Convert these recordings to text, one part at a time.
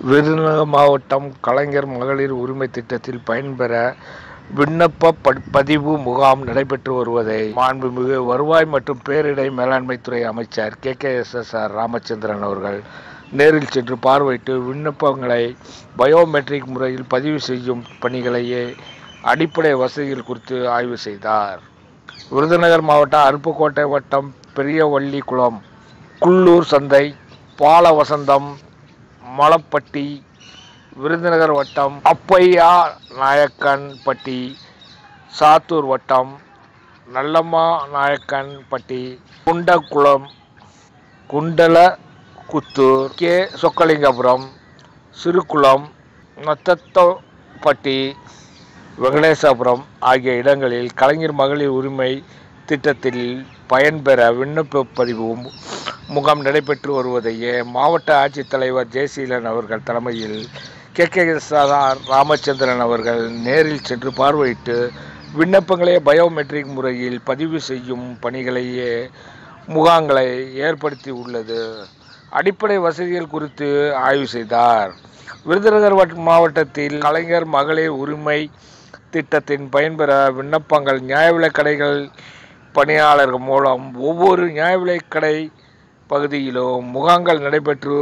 விருதுநகர் மாவட்டம் கலைஞர் மகளிர் உரிமை திட்டத்தில் பயன்பெற விண்ணப்ப ப- பதிவு முகாம் நடைபெற்று வருவதை மாண்புமிகு வருவாய் மற்றும் பேரிடை மேலாண்மைத்துறை அமைச்சர் K K S S R Ramachandran அவர்கள் நேரில் சென்று பார்வையிட்டு விண்ணப்பங்களை பயோமெட்ரிக் முறையில் பதிவு செய்யும் பணிகளையே அடிப்படை வசதிகள் குறித்து ஆய்வு செய்தார் விருதுநகர் மாவட்டம் அருப்புக்கோட்டை வட்டம் பெரியவள்ளிக்குளம் குள்ளூர் சந்தை பாலவசந்தம் மலப்பட்டி விருதுநகர் வட்டம் அப்பையா நாயக்கன் பட்டி சாத்தூர் வட்டம் நல்லம்மா நாயக்கன் பட்டி குண்டகுளம் குண்டல குத்தூர் கே சொக்கலிங்கபுரம் சிறுகுளம் நத்தத்தப்பட்டி வெங்கடேசபுரம் ஆகிய இடங்களில் கலைஞர் மகளிர் உரிமை திட்டத்தில் பயன்பெற விண்ணப்ப பதிவு முகாம் நடைபெற்று வருவதையே மாவட்ட ஆட்சித்தலைவர் ஜெயசீலன் அவர்கள் தலைமையில் கே கே ராமச்சந்திரன் அவர்கள் நேரில் சென்று பார்வையிட்டு விண்ணப்பங்களை பயோமெட்ரிக் முறையில் பதிவு செய்யும் பணிகளையே முகாங்களை ஏற்படுத்தி உள்ளது அடிப்படை வசதிகள் குறித்து ஆய்வு செய்தார் விருதுநகர் வட்ட- மாவட்டத்தில் கலைஞர் மகளிர் உரிமை திட்டத்தின் பயன்பெற விண்ணப்பங்கள் நியாய விலைக் கடைகள் பணியாளர்கள் மூலம் ஒவ்வொரு நியாய விலைக் கடை பகுதியிலும் முகாங்கள் நடைபெற்று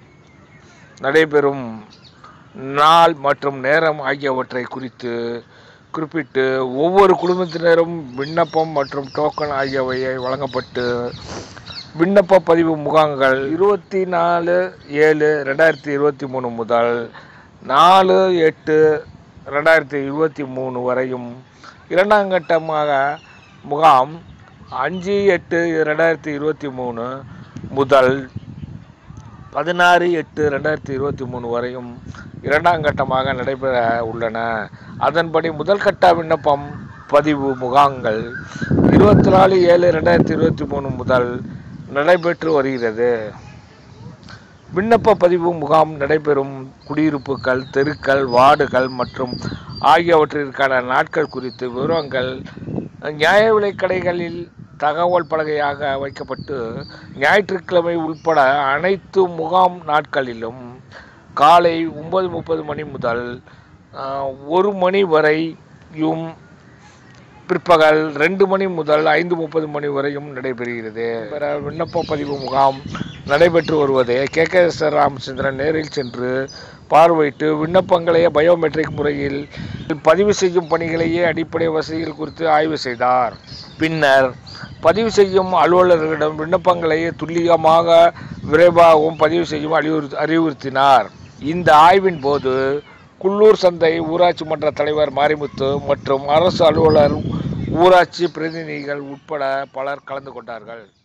நடைபெறும் நாள் மற்றும் நேரம் ஆகியவற்றை குறித்து குறிப்பிட்டு ஒவ்வொரு குடும்பத்தினரும் விண்ணப்பம் மற்றும் டோக்கன் ஆகியவையை வழங்கப்பட்டு விண்ணப்ப பதிவு முகாங்கள் இருபத்தி நாலு ஏழு ரெண்டாயிரத்தி இருபத்தி மூணு முதல் நாலு எட்டு ரெண்டாயிரத்தி இருபத்தி மூணு வரையும் இரண்டாம் கட்டமாக முகாம் அஞ்சு எட்டு ரெண்டாயிரத்தி இருபத்தி மூணு முதல் பதினாறு எட்டு ரெண்டாயிரத்தி இருபத்தி மூணு வரையும் இரண்டாம் கட்டமாக நடைபெற உள்ளன அதன்படி முதல் கட்ட விண்ணப்பம் பதிவு முகாங்கள் இருபத்தி நாலு ஏழு ரெண்டாயிரத்தி இருபத்தி மூணு முதல் நடைபெற்று வருகிறது விண்ணப்ப பதிவு முகாம் நடைபெறும் குடியிருப்புகள் தெருக்கள் வார்டுகள் மற்றும் ஆகியவற்றிற்கான நாட்கள் குறித்து விவரங்கள் நியாய விலைக் கடைகளில் தகவல் பலகையாக வைக்கப்பட்டு ஞாயிற்றுக்கிழமை உட்பட அனைத்து முகாம் நாட்களிலும் காலை ஒன்பது முப்பது மணி முதல் ஆஹ், ஒரு மணி வரையும் பிற்பகல் ரெண்டு மணி முதல் ஐந்து முப்பது மணி வரையும் நடைபெறுகிறது பிற விண்ணப்ப பதிவு முகாம் நடைபெற்று வருவதை K K S R Ramachandran நேரில் சென்று பார்வையிட்டு விண்ணப்பங்களையே பயோமெட்ரிக் முறையில் பதிவு செய்யும் பணிகளையே அடிப்படை வசதிகள் குறித்து ஆய்வு செய்தார் பின்னர் பதிவு செய்யும் அலுவலர்களிடம் விண்ணப்பங்களையே துல்லியமாக விரைவாகவும் பதிவு செய்யும் அறிவுறு அறிவுறுத்தினார் இந்த ஆய்வின் போது குள்ளூர் சந்தை ஊராட்சி மன்ற தலைவர் மாரிமுத்து மற்றும் அரசு அலுவலர் ஊராட்சி பிரதிநிதிகள் உட்பட பலர் கலந்து கொண்டார்கள்